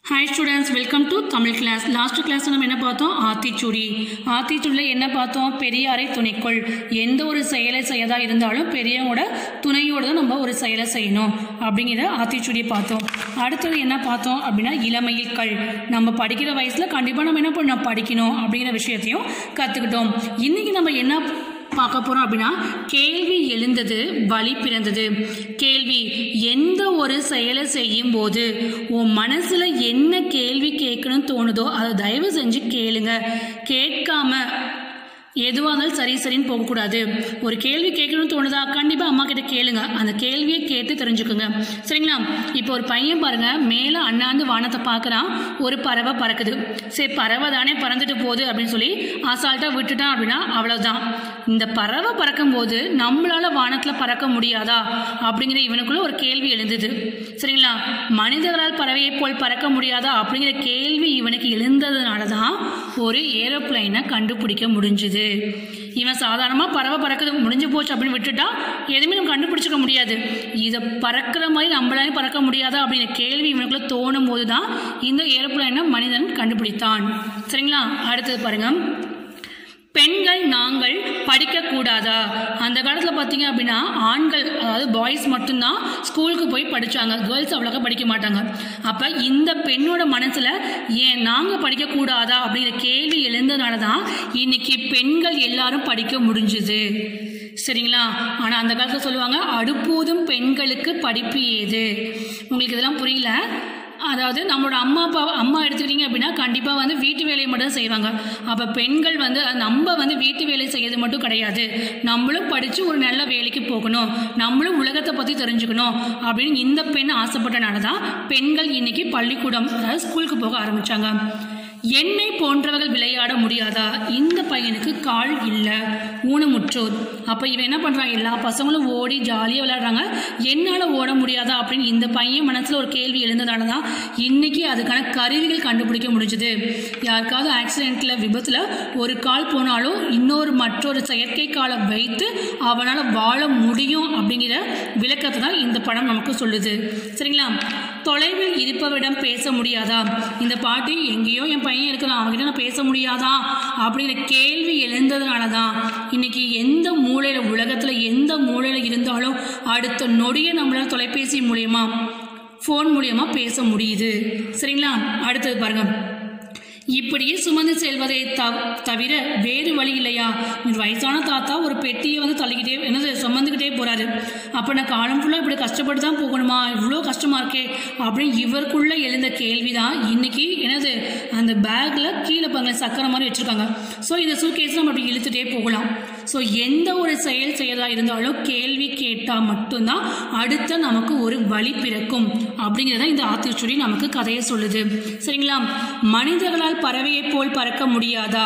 hi students welcome to Tamil class last class நம்ம என்ன பார்த்தோம் ஆத்திச்சூடி ஆத்திச்சூடியில் என்ன பார்த்தோம் பெரியாரை துணைக்கொள் எந்த ஒரு செயலை செய்யதா இருந்தாலும் பெரியவங்களோட துணையோடு தான் நம்ம ஒரு செயலை செய்யணும் அப்படிங்கிற ஆத்திச்சூடியை பார்த்தோம் அடுத்தது என்ன பார்த்தோம் அப்படின்னா இளமையில் கல் நம்ம படிக்கிற வயசில் கண்டிப்பாக நம்ம என்ன பண்ணணும் படிக்கணும் அப்படிங்கிற விஷயத்தையும் கற்றுக்கிட்டோம் இன்றைக்கி நம்ம என்ன பார்க்க போகிறோம் அப்படின்னா கேள்வி எழுந்தது வழி பிறந்தது கேள்வி எந்த ஒரு செயலை செய்யும் போது உன் மனசில் என்ன கேள்வி கேட்கணும்னு தோணுதோ அதை தயவு செஞ்சு கேளுங்க கேட்காம எதுவாக இருந்தாலும் சரி சரின்னு போகக்கூடாது ஒரு கேள்வி கேட்கணும்னு தோணுதா கண்டிப்பாக அம்மா கிட்ட கேளுங்க அந்த கேள்வியை கேட்டு தெரிஞ்சுக்குங்க சரிங்களா இப்போ ஒரு பையன் பாருங்க மேலே அண்ணாந்து வானத்தை பார்க்குறான் ஒரு பறவை பறக்குது சரி பறவை தானே பறந்துட்டு போகுது அப்படின்னு சொல்லி அசால்ட்டாக விட்டுட்டான் அப்படின்னா அவ்வளோதான் இந்த பறவை பறக்கும்போது நம்மளால வானத்தில் பறக்க முடியாதா அப்படிங்கிற இவனுக்குள்ள ஒரு கேள்வி எழுந்தது சரிங்களா மனிதர்களால் பறவையை போல் பறக்க முடியாதா அப்படிங்கிற கேள்வி இவனுக்கு எழுந்ததுனால தான் ஒரு ஏரோப்ளைனை கண்டுபிடிக்க முடிஞ்சுது இவன் சாதாரணமாக பறவை பறக்குது முடிஞ்சு போச்சு அப்படின்னு விட்டுட்டா எதுவுமே நம்ம கண்டுபிடிச்சிக்க முடியாது இதை பறக்கிற மாதிரி நம்மளாலே பறக்க முடியாதா அப்படிங்கிற கேள்வி இவனுக்குள்ள தோணும் போது தான் இந்த ஏரோப்ளைனை மனிதன் கண்டுபிடித்தான் சரிங்களா அடுத்தது பாருங்க பெண்கள் நாங்கள் படிக்கக்கூடாதா அந்த காலத்தில் பார்த்தீங்க அப்படின்னா ஆண்கள் அதாவது பாய்ஸ் மட்டும்தான் ஸ்கூலுக்கு போய் படித்தாங்க கேர்ள்ஸ் அவ்வளோக்கா படிக்க மாட்டாங்க அப்போ இந்த பெண்ணோட மனசில் ஏன் நாங்கள் படிக்கக்கூடாதா அப்படிங்கிற கேள்வி எழுந்ததுனால தான் இன்னைக்கு பெண்கள் எல்லாரும் படிக்க முடிஞ்சுது சரிங்களா ஆனால் அந்த காலத்தில் சொல்லுவாங்க அடுப்போதும் பெண்களுக்கு படிப்பு ஏது உங்களுக்கு இதெல்லாம் புரியல அதாவது நம்மளோட அம்மா அப்பா அம்மா எடுத்துக்கிட்டிங்க அப்படின்னா கண்டிப்பாக வந்து வீட்டு வேலையை மட்டும் தான் செய்வாங்க அப்போ பெண்கள் வந்து நம்ம வந்து வீட்டு வேலை செய்யறது மட்டும் கிடையாது நம்மளும் படித்து ஒரு நல்ல வேலைக்கு போகணும் நம்மளும் உலகத்தை பற்றி தெரிஞ்சுக்கணும் அப்படின்னு இந்த பெண் ஆசைப்பட்டனால தான் பெண்கள் இன்னைக்கு பள்ளிக்கூடம் அதாவது ஸ்கூலுக்கு போக ஆரம்பித்தாங்க என்னை போன்றவர்கள் விளையாட முடியாதா இந்த பையனுக்கு கால் இல்லை ஊனமுற்றோர் அப்போ இவன் என்ன பண்ணுறான் எல்லா பசங்களும் ஓடி ஜாலியாக விளையாடுறாங்க என்னால் ஓட முடியாதா அப்படின்னு இந்த பையன் மனசில் ஒரு கேள்வி எழுந்ததால தான் இன்றைக்கி அதுக்கான கருவிகள் கண்டுபிடிக்க முடிஞ்சுது யாருக்காவது ஆக்சிடெண்ட்டில் விபத்தில் ஒரு கால் போனாலும் இன்னொரு மற்றொரு செயற்கை காலை வைத்து அவனால் வாழ முடியும் அப்படிங்கிற விளக்கத்தை தான் இந்த படம் நமக்கு சொல்லுது சரிங்களா தொலைவில் இருப்பவரிடம் பேச முடியாதா இந்த பாட்டு எங்கேயோ என் பையன் இருக்கிறான் அவங்ககிட்ட நான் பேச முடியாதா அப்படிங்கிற கேள்வி எழுந்ததுனால தான் இன்னைக்கு எந்த மூலையில் உலகத்தில் எந்த மூலையில் இருந்தாலும் அடுத்த நொடியை நம்மளால் தொலைபேசி மூலயமா ஃபோன் மூலியமா பேச முடியுது சரிங்களா அடுத்தது பாருங்க இப்படியே சுமந்து செல்வதை தவ் தவிர வேறு வழி இல்லையா இந்த வயசான தாத்தா ஒரு பெட்டியை வந்து தள்ளிக்கிட்டே என்னது சுமந்துக்கிட்டே போகிறாரு அப்போ நான் காலம் ஃபுல்லாக இப்படி கஷ்டப்பட்டு தான் போகணுமா இவ்வளோ கஷ்டமாக இருக்கே அப்படின்னு இவருக்குள்ளே எழுந்த கேள்வி தான் இன்றைக்கி என்னது அந்த பேக்கில் கீழே பாருங்க சக்கரை மாதிரி வச்சுருக்காங்க ஸோ இந்த சூட்கேஸ் நம்ம அப்படி இழுத்துட்டே போகலாம் ஸோ எந்த ஒரு செயல் செய்யறதா இருந்தாலும் கேள்வி கேட்டால் மட்டும்தான் அடுத்த நமக்கு ஒரு வழி பிறக்கும் அப்படிங்கிறத இந்த ஆத்திச்சூடி நமக்கு கதையை சொல்லுது சரிங்களா மனிதர்களால் பறவையைப் போல் பறக்க முடியாதா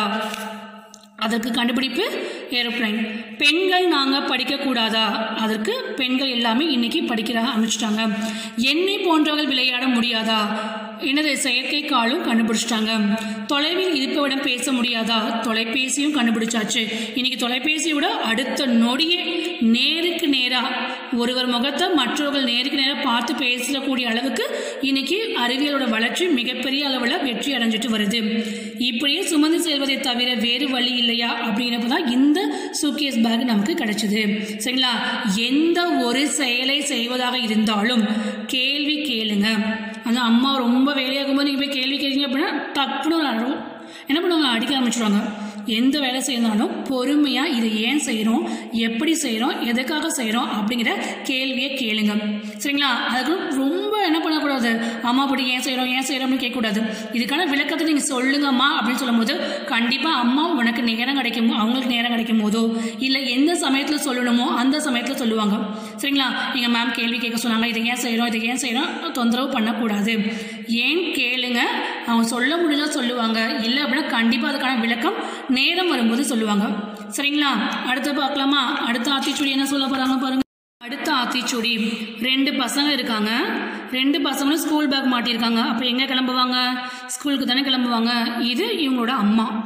அதற்கு கண்டுபிடிப்பு ஏரோப்ளைன் பெண்கள் நாங்கள் படிக்கக்கூடாதா அதற்கு பெண்கள் எல்லாமே இன்னைக்கு படிக்கிற ஆரம்பிச்சிட்டாங்க என்னை போன்றவர்கள் விளையாட முடியாதா என்னது செயற்கை காலும் கண்டுபிடிச்சிட்டாங்க தொலைவில் இருப்பவிடம் பேச முடியாதா தொலைபேசியும் கண்டுபிடிச்சாச்சு இன்னைக்கு தொலைபேசியோட அடுத்த நொடியே நேருக்கு நேராக ஒருவர் முகத்தை மற்றவர்கள் நேருக்கு நேராக பார்த்து பேசக்கூடிய அளவுக்கு இன்னைக்கு அறிவியலோட வளர்ச்சி மிகப்பெரிய அளவில் வெற்றி அடைஞ்சிட்டு வருது இப்படியே சுமந்து செல்வதை தவிர வேறு வழி இல்லையா அப்படிங்கிறப்ப தான் இந்த சூக்கேஸ் பேக் நமக்கு கிடைச்சது சரிங்களா எந்த ஒரு செயலை செய்வதாக இருந்தாலும் கேள்வி கேளுங்க அந்த அம்மா ரொம்ப வேலையாகும் போது நீங்கள் போய் கேள்வி கேட்டீங்க அப்படின்னா டப்புன்னு விளாடுறோம் என்ன பண்ணுவாங்க அடிக்க ஆரம்பிச்சிடுவாங்க எந்த வேலை செய்யணும் பொறுமையாக இதை ஏன் செய்கிறோம் எப்படி செய்கிறோம் எதுக்காக செய்கிறோம் அப்படிங்கிற கேள்வியை கேளுங்க சரிங்களா அதுக்கு ரொம்ப என்ன பண்ணக்கூடாது அம்மா அப்படி ஏன் செய்கிறோம் ஏன் செய்கிறோம் அப்படின்னு கேட்கக்கூடாது இதுக்கான விளக்கத்தை நீங்கள் சொல்லுங்கம்மா அப்படின்னு சொல்லும்போது கண்டிப்பாக அம்மா உனக்கு நேரம் கிடைக்கும் அவங்களுக்கு நேரம் கிடைக்கும் போதோ இல்லை எந்த சமயத்தில் சொல்லணுமோ அந்த சமயத்தில் சொல்லுவாங்க சரிங்களா எங்கள் மேம் கேள்வி கேட்க சொன்னாங்க இதை ஏன் செய்கிறோம் இதை ஏன் செய்கிறோம் தொந்தரவு பண்ணக்கூடாது ஏன் கேளுங்க அவங்க சொல்ல முடிஞ்சால் சொல்லுவாங்க இல்லை அப்படின்னா கண்டிப்பாக அதுக்கான விளக்கம் நேரம் வரும்போது சொல்லுவாங்க சரிங்களா அடுத்து பார்க்கலாமா அடுத்த ஆத்திச்சூடி என்ன சொல்ல போகிறாங்க பாருங்க அடுத்த ஆத்திச்சூடி ரெண்டு பசங்க இருக்காங்க ரெண்டு பசங்களும் ஸ்கூல் பேக் மாட்டியிருக்காங்க அப்போ எங்கே கிளம்புவாங்க ஸ்கூலுக்கு தானே கிளம்புவாங்க இது இவங்களோட அம்மா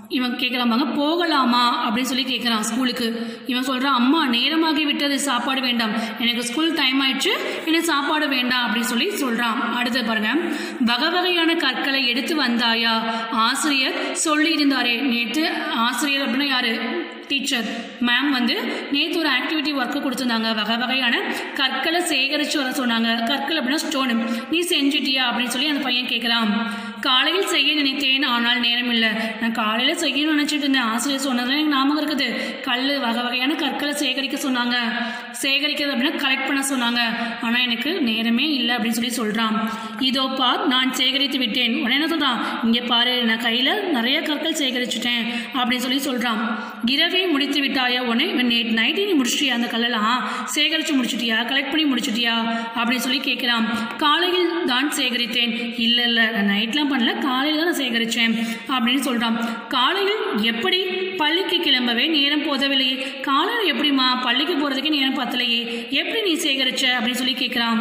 இவன் கேட்குறாம்பாங்க போகலாமா அப்படின்னு சொல்லி கேட்குறான் ஸ்கூலுக்கு இவன் சொல்கிறான் அம்மா நேரமாகி விட்டது சாப்பாடு வேண்டாம் எனக்கு ஸ்கூல் டைம் ஆயிடுச்சு எனக்கு சாப்பாடு வேண்டாம் அப்படின்னு சொல்லி சொல்கிறான் அடுத்து பாருங்க வகை வகையான கற்களை எடுத்து வந்தாயா ஆசிரியர் சொல்லியிருந்தாரே நேற்று ஆசிரியர் அப்படின்னா யாரு டீச்சர் மேம் வந்து நேற்று ஒரு ஆக்டிவிட்டி ஒர்க்கு கொடுத்துருந்தாங்க வகை வகையான கற்களை சேகரித்து வர சொன்னாங்க கற்கள் அப்படின்னா ஸ்டோனு நீ செஞ்சிட்டியா அப்படின்னு சொல்லி அந்த பையன் கேட்குறான் காலையில் செய்ய நினைத்தேன் ஆனால் நேரம் இல்லை நான் காலையில் செய்யணும்னு நினச்சிட்டு இருந்தேன் ஆசிரியர் சொன்னதுலாம் எனக்கு ஞாபகம் இருக்குது கல் வகை வகையான கற்களை சேகரிக்க சொன்னாங்க சேகரிக்கிறது அப்படின்னா கலெக்ட் பண்ண சொன்னாங்க ஆனால் எனக்கு நேரமே இல்லை அப்படின்னு சொல்லி சொல்கிறான் இதோ பார் நான் சேகரித்து விட்டேன் உடனே என்ன சொல்கிறான் இங்கே பாரு நான் கையில் நிறைய கற்கள் சேகரிச்சுட்டேன் அப்படின்னு சொல்லி சொல்கிறான் இரவே முடித்து விட்டாயா உடனே இவன் நேற்று நைட்டே நீ முடிச்சிட்டியா அந்த கல்லெல்லாம் சேகரித்து முடிச்சிட்டியா கலெக்ட் பண்ணி முடிச்சிட்டியா அப்படின்னு சொல்லி கேட்குறான் காலையில் தான் சேகரித்தேன் இல்லை இல்லை நான் நைட்லாம் பண்ணல காலையில் தான் நான் சேகரித்தேன் அப்படின்னு சொல்கிறான் காலையில் எப்படி பள்ளிக்கு கிளம்பவே நேரம் போதவில்லையே காலையில் எப்படிம்மா பள்ளிக்கு போகிறதுக்கே நேரம் பத்தலையே எப்படி நீ சேகரிச்ச அப்படின்னு சொல்லி கேட்குறான்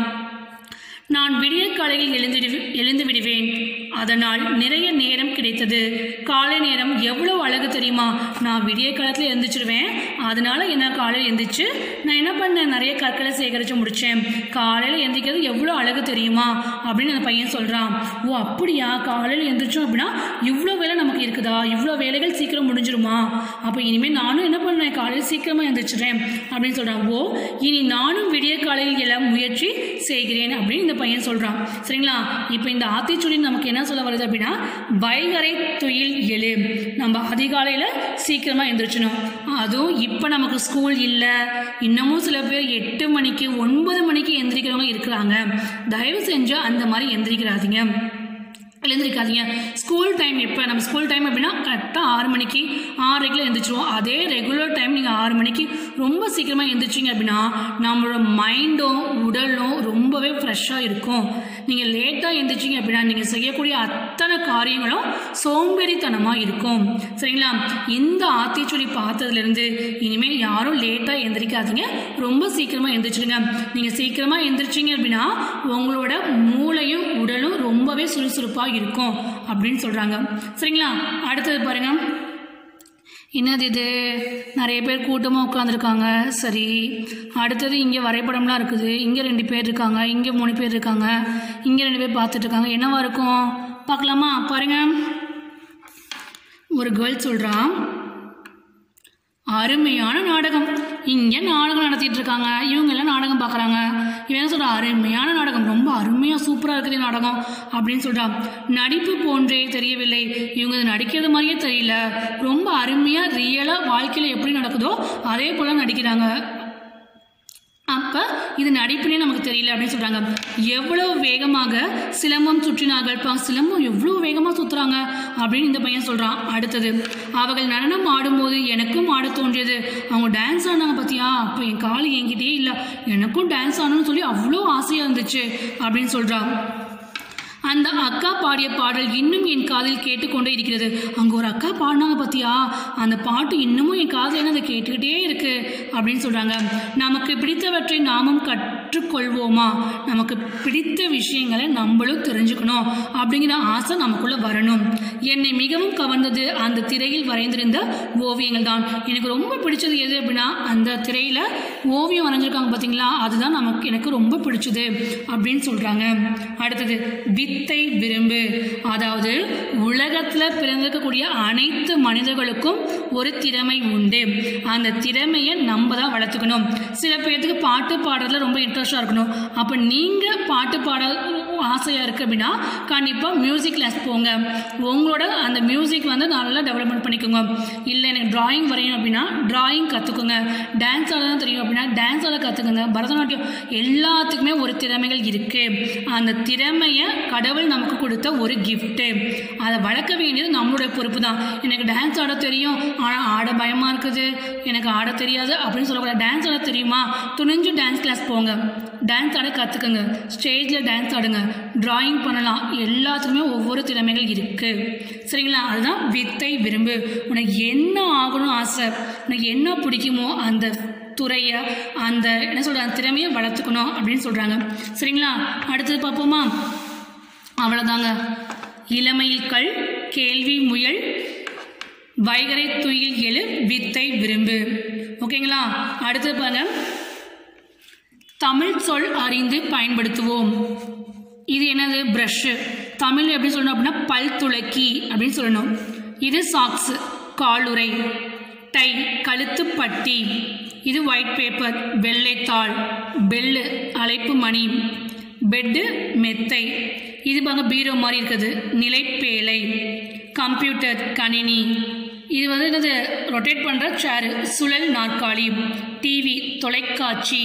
நான் விடியற் காலையில் எழுந்திடு எழுந்து விடுவேன் அதனால் நிறைய நேரம் கிடைத்தது காலை நேரம் எவ்வளோ அழகு தெரியுமா நான் விடிய காலத்தில் எழுந்திரிச்சிடுவேன் அதனால என்ன காலையில் எழுந்திரிச்சு நான் என்ன பண்ணேன் நிறைய கற்களை சேகரித்து முடித்தேன் காலையில் எந்திரிக்கிறது எவ்வளோ அழகு தெரியுமா அப்படின்னு அந்த பையன் சொல்கிறான் ஓ அப்படியா காலையில் எந்திரிச்சோம் அப்படின்னா இவ்வளோ வேலை நமக்கு இருக்குதா இவ்வளோ வேலைகள் சீக்கிரம் முடிஞ்சிருமா அப்போ இனிமேல் நானும் என்ன பண்ணுவேன் காலையில் சீக்கிரமாக எழுந்திரிச்சிடுறேன் அப்படின்னு சொல்கிறான் ஓ இனி நானும் விடிய காலையில் எழ முயற்சி செய்கிறேன் அப்படின்னு இந்த பையன் சொல்கிறான் சரிங்களா இப்போ இந்த ஆத்திச்சூடி நமக்கு என்ன சொல்ல வருது அப்படின்னா வைகரை துயில் எழு நம்ம அதிகாலையில் சீக்கிரமாக எந்திரிச்சணும் அதுவும் இப்போ நமக்கு ஸ்கூல் இல்லை இன்னமும் சில பேர் எட்டு மணிக்கு ஒன்பது மணிக்கு எந்திரிக்கிறவங்க இருக்கிறாங்க தயவு செஞ்சு அந்த மாதிரி எந்திரிக்கிறாதீங்க எழுந்திருக்காதீங்க ஸ்கூல் டைம் எப்போ நம்ம ஸ்கூல் டைம் அப்படின்னா கரெக்டாக ஆறு மணிக்கு ஆறரைக்குள்ள எழுந்திரிச்சிருவோம் அதே ரெகுலர் டைம் நீங்கள் ஆறு மணிக்கு ரொம்ப சீக்கிரமாக எழுந்திரிச்சிங்க அப்படின்னா நம்மளோட மைண்டும் உடலும் ரொம்பவே ஃப்ரெஷ்ஷாக இருக்கும் நீங்கள் லேட்டாக எழுந்திரிச்சிங்க அப்படின்னா நீங்கள் செய்யக்கூடிய அத்தனை காரியங்களும் சோம்பேறித்தனமாக இருக்கும் சரிங்களா இந்த ஆத்திச்சொலி பார்த்ததுலேருந்து இனிமேல் யாரும் லேட்டாக எந்திரிக்காதீங்க ரொம்ப சீக்கிரமாக எந்திரிச்சிடுங்க நீங்கள் சீக்கிரமாக எந்திரிச்சிங்க அப்படின்னா உங்களோட மூளையும் உடலும் ரொம்பவே சுறுசுறுப்பாக இருக்கும் அப்படின்னு சொல்கிறாங்க சரிங்களா அடுத்தது பாருங்க என்னது இது நிறைய பேர் கூட்டமாக உட்காந்துருக்காங்க சரி அடுத்தது இங்கே வரைபடம்லாம் இருக்குது இங்கே ரெண்டு பேர் இருக்காங்க இங்கே மூணு பேர் இருக்காங்க இங்கே ரெண்டு பேர் பார்த்துட்டு இருக்காங்க என்னவா இருக்கும் பார்க்கலாமா பாருங்க ஒரு கேர்ள் சொல்கிறான் அருமையான நாடகம் இங்கே நாடகம் நடத்திட்டு இருக்காங்க இவங்க எல்லாம் நாடகம் பார்க்குறாங்க இவன் என்ன சொல்கிறா அருமையான நாடகம் ரொம்ப அருமையாக சூப்பராக இருக்குது நாடகம் அப்படின்னு சொல்கிறான் நடிப்பு போன்றே தெரியவில்லை இவங்க இது நடிக்கிறது மாதிரியே தெரியல ரொம்ப அருமையாக ரியலாக வாழ்க்கையில் எப்படி நடக்குதோ அதே போல் நடிக்கிறாங்க அப்போ இது நடிப்புனே நமக்கு தெரியல அப்படின்னு சொல்கிறாங்க எவ்வளோ வேகமாக சிலம்பம் சுற்றினார்கள் பா சிலம்பம் எவ்வளோ வேகமாக சுற்றுறாங்க அப்படின்னு இந்த பையன் சொல்கிறான் அடுத்தது அவர்கள் நடனம் ஆடும்போது எனக்கும் ஆட தோன்றியது அவங்க டான்ஸ் ஆடினாங்க பார்த்தியா அப்போ என் கால் என்கிட்டயே இல்லை எனக்கும் டான்ஸ் ஆடணும்னு சொல்லி அவ்வளோ ஆசையாக இருந்துச்சு அப்படின்னு சொல்கிறான் அந்த அக்கா பாடிய பாடல் இன்னும் என் காதில் கேட்டுக்கொண்டே இருக்கிறது அங்கே ஒரு அக்கா பாடினாங்க பார்த்தியா அந்த பாட்டு இன்னமும் என் காதில் என்ன அதை கேட்டுக்கிட்டே இருக்கு அப்படின்னு சொல்கிறாங்க நமக்கு பிடித்தவற்றை நாமும் கற்றுக்கொள்வோமா நமக்கு பிடித்த விஷயங்களை நம்மளும் தெரிஞ்சுக்கணும் அப்படிங்கிற ஆசை நமக்குள்ளே வரணும் என்னை மிகவும் கவர்ந்தது அந்த திரையில் வரைந்திருந்த ஓவியங்கள் தான் எனக்கு ரொம்ப பிடிச்சது எது அப்படின்னா அந்த திரையில் ஓவியம் வரைஞ்சிருக்காங்க பார்த்தீங்களா அதுதான் நமக்கு எனக்கு ரொம்ப பிடிச்சது அப்படின்னு சொல்கிறாங்க அடுத்தது வித்தை விரும்பு அதாவது உலகத்தில் பிறந்திருக்கக்கூடிய அனைத்து மனிதர்களுக்கும் ஒரு திறமை உண்டு அந்த திறமையை நம்ம தான் வளர்த்துக்கணும் சில பேர்த்துக்கு பாட்டு பாடுறதுல ரொம்ப இன்ட்ரெஸ்டாக இருக்கணும் அப்போ நீங்கள் பாட்டு பாட ஆசையாக இருக்குது அப்படின்னா கண்டிப்பாக மியூசிக் கிளாஸ் போங்க உங்களோட அந்த மியூசிக் வந்து நல்லா டெவலப்மெண்ட் பண்ணிக்கோங்க இல்லை எனக்கு டிராயிங் வரையணும் அப்படின்னா டிராயிங் கற்றுக்குங்க டான்ஸ் ஆட தான் தெரியும் அப்படின்னா டான்ஸ் ஆட கற்றுக்குங்க பரதநாட்டியம் எல்லாத்துக்குமே ஒரு திறமைகள் இருக்குது அந்த திறமையை கடவுள் நமக்கு கொடுத்த ஒரு கிஃப்ட்டு அதை வளர்க்க வேண்டியது நம்மளுடைய பொறுப்பு தான் எனக்கு டான்ஸ் ஆட தெரியும் ஆனால் ஆட பயமாக இருக்குது எனக்கு ஆட தெரியாது அப்படின்னு சொல்லக்கூடாது டான்ஸ் ஆட தெரியுமா துணிஞ்சு டான்ஸ் கிளாஸ் போங்க டான்ஸ் ஆட கற்றுக்குங்க ஸ்டேஜில் டான்ஸ் ஆடுங்க டிராயிங் பண்ணலாம் எல்லாத்துக்குமே ஒவ்வொரு திறமைகள் இருக்குது சரிங்களா அதுதான் வித்தை விரும்பு உனக்கு என்ன ஆகணும் ஆசை உனக்கு என்ன பிடிக்குமோ அந்த துறையை அந்த என்ன சொல்கிற அந்த திறமையை வளர்த்துக்கணும் அப்படின்னு சொல்கிறாங்க சரிங்களா அடுத்தது பார்ப்போமா அவ்வளோதாங்க இளமையில் கல் கேள்வி முயல் வைகரை துயில் எழு வித்தை விரும்பு ஓகேங்களா அடுத்து பாருங்க தமிழ் சொல் அறிந்து பயன்படுத்துவோம் இது என்னது ப்ரஷ்ஷு தமிழ் எப்படி சொல்லணும் அப்படின்னா பல் துளக்கி அப்படின்னு சொல்லணும் இது சாக்ஸ் காலுறை டை கழுத்து பட்டி இது ஒயிட் பேப்பர் வெள்ளைத்தாள் பெல்லு அழைப்பு மணி பெட்டு மெத்தை இது பாங்க பீரோ மாதிரி இருக்குது நிலைப்பேலை கம்ப்யூட்டர் கணினி இது வந்து என்னது ரொட்டேட் பண்ணுற சேரு சுழல் நாற்காலி டிவி தொலைக்காட்சி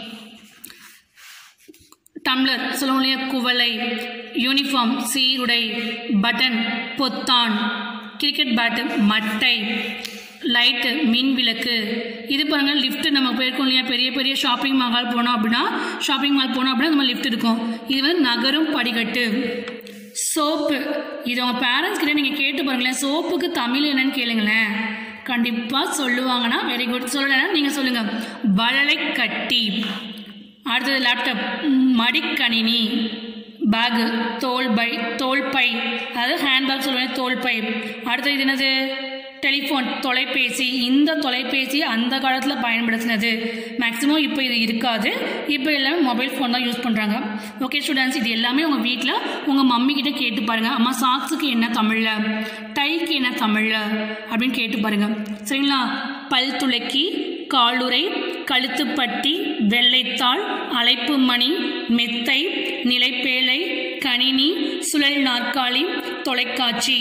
டம்ளர் சொல்லுவோம் இல்லையா குவளை யூனிஃபார்ம் சீருடை பட்டன் பொத்தான் கிரிக்கெட் பேட்டு மட்டை லைட்டு மின் விளக்கு இது பாருங்கள் லிஃப்ட் நம்ம போயிருக்கோம் இல்லையா பெரிய பெரிய ஷாப்பிங் மால் போனோம் அப்படின்னா ஷாப்பிங் மால் போனோம் அப்படின்னா நம்ம லிஃப்ட் இருக்கும் இது வந்து நகரும் படிக்கட்டு சோப்பு இது உங்கள் பேரண்ட்ஸ் கிட்ட நீங்கள் கேட்டு பாருங்களேன் சோப்புக்கு தமிழ் என்னன்னு கேளுங்களேன் கண்டிப்பாக சொல்லுவாங்கன்னா வெரி குட் சொல்லலைன்னா நீங்கள் சொல்லுங்கள் வளலை கட்டி அடுத்தது லேப்டாப் மடிக்கணினி பேகு தோல் பை தோல் பை அதாவது ஹேண்ட்பேக் சொல்லுவேன் தோல் பை அடுத்தது இது என்னது டெலிஃபோன் தொலைபேசி இந்த தொலைபேசி அந்த காலத்தில் பயன்படுத்தினது மேக்ஸிமம் இப்போ இது இருக்காது இப்போ எல்லாமே மொபைல் ஃபோன் தான் யூஸ் பண்ணுறாங்க ஓகே ஸ்டூடெண்ட்ஸ் இது எல்லாமே உங்கள் வீட்டில் உங்கள் மம்மி கிட்ட கேட்டு பாருங்கள் அம்மா சாக்ஸுக்கு என்ன தமிழில் டைக்கு என்ன தமிழில் அப்படின்னு கேட்டு பாருங்கள் சரிங்களா பல் துளக்கி காலுறை கழுத்துப்பட்டி வெள்ளைத்தாள் அழைப்பு மணி மெத்தை நிலைப்பேலை கணினி சுழல் நாற்காலி தொலைக்காட்சி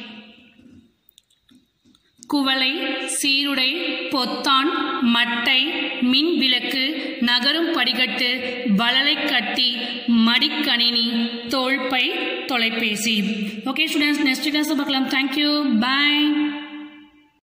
குவளை சீருடை பொத்தான் மட்டை மின் விளக்கு நகரும் படிக்கட்டு வளலை கட்டி மடிக்கணினி தோள்பை தொலைபேசி ஓகே ஸ்டூடெண்ட்ஸ் நெக்ஸ்ட் கிளாஸ் பார்க்கலாம் தேங்க்யூ பாய்